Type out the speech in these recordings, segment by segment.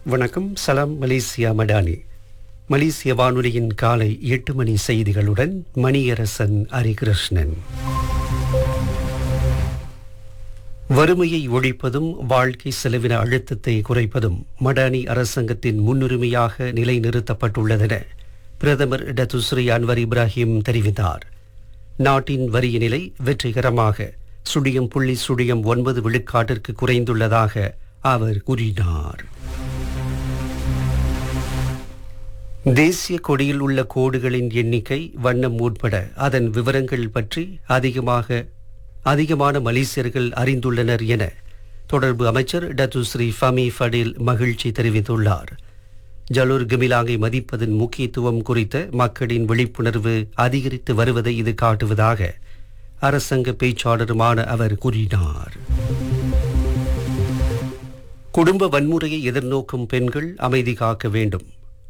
வணக்கம் சலாம் மலேசியா மடானி மலேசிய வானொலியின் காலை எட்டு மணி செய்திகளுடன் மணியரசன் ஹரிகிருஷ்ணன் வறுமையை ஒழிப்பதும் வாழ்க்கை செலவின அழுத்தத்தை குறைப்பதும் மடானி அரசாங்கத்தின் முன்னுரிமையாக நிலைநிறுத்தப்பட்டுள்ளதென பிரதமர் டத்துஸ்ரீ அன்வர் இப்ராஹிம் தெரிவித்தார் நாட்டின் வரிய நிலை வெற்றிகரமாக சுழியம் புள்ளி சுழியம் ஒன்பது விழுக்காட்டிற்கு குறைந்துள்ளதாக அவர் கூறினார் தேசிய கொடியில் உள்ள கோடுகளின் எண்ணிக்கை வண்ணம் உட்பட அதன் விவரங்கள் பற்றி அதிகமாக அதிகமான மலேசியர்கள் அறிந்துள்ளனர் என தொடர்பு அமைச்சர் டத்துஸ்ரீ ஃபமி ஃபடில் மகிழ்ச்சி தெரிவித்துள்ளார் ஜலூர் கமிலாங்கை மதிப்பதன் முக்கியத்துவம் குறித்த மக்களின் விழிப்புணர்வு அதிகரித்து வருவதை இது காட்டுவதாக அரசாங்க பேச்சாளருமான அவர் கூறினார் குடும்ப வன்முறையை எதிர்நோக்கும் பெண்கள் அமைதி காக்க வேண்டும்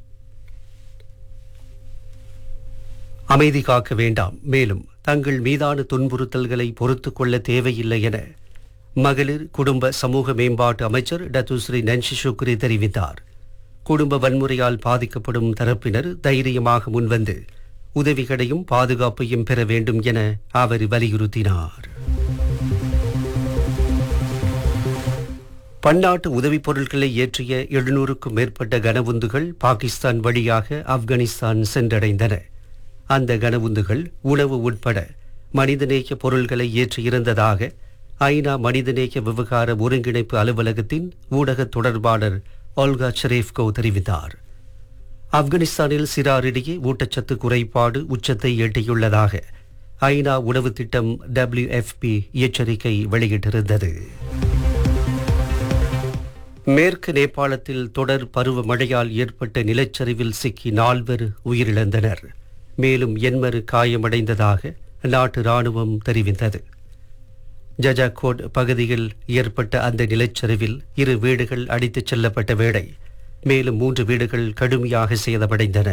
அமைதி காக்க வேண்டாம் மேலும் தங்கள் மீதான துன்புறுத்தல்களை பொறுத்துக் கொள்ள தேவையில்லை என மகளிர் குடும்ப சமூக மேம்பாட்டு அமைச்சர் டத்துஸ்ரீ நன்ஷி சுக்ரி தெரிவித்தார் குடும்ப வன்முறையால் பாதிக்கப்படும் தரப்பினர் தைரியமாக முன்வந்து உதவிகளையும் பாதுகாப்பையும் பெற வேண்டும் என அவர் வலியுறுத்தினார் பன்னாட்டு உதவிப் பொருட்களை ஏற்றிய எழுநூறுக்கும் மேற்பட்ட கனவுந்துகள் பாகிஸ்தான் வழியாக ஆப்கானிஸ்தான் சென்றடைந்தன அந்த கனவுந்துகள் உணவு உட்பட மனிதநேய பொருள்களை ஏற்றியிருந்ததாக ஐநா மனிதநேய விவகார ஒருங்கிணைப்பு அலுவலகத்தின் ஊடக தொடர்பாளர் ஒல்கா ஷெரீப்கோ தெரிவித்தார் ஆப்கானிஸ்தானில் சிறாரிடையே ஊட்டச்சத்து குறைபாடு உச்சத்தை எட்டியுள்ளதாக ஐநா உணவு திட்டம் டபிள்யூஎஃப்பி எச்சரிக்கை வெளியிட்டிருந்தது மேற்கு நேபாளத்தில் தொடர் பருவ மழையால் ஏற்பட்ட நிலச்சரிவில் சிக்கி நால்வர் உயிரிழந்தனர் மேலும் எண்மரு காயமடைந்ததாக நாட்டு ராணுவம் தெரிவித்தது ஜஜாகோட் பகுதியில் ஏற்பட்ட அந்த நிலச்சரிவில் இரு வீடுகள் அடித்துச் செல்லப்பட்ட வேளை மேலும் மூன்று வீடுகள் கடுமையாக சேதமடைந்தன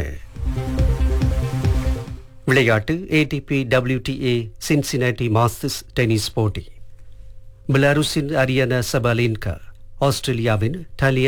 விளையாட்டு ATP WTA Cincinnati Masters tennis போட்டி பெலாருஸின் அரியானா சபாலின்கா ஆஸ்திரேலியாவின் டலியா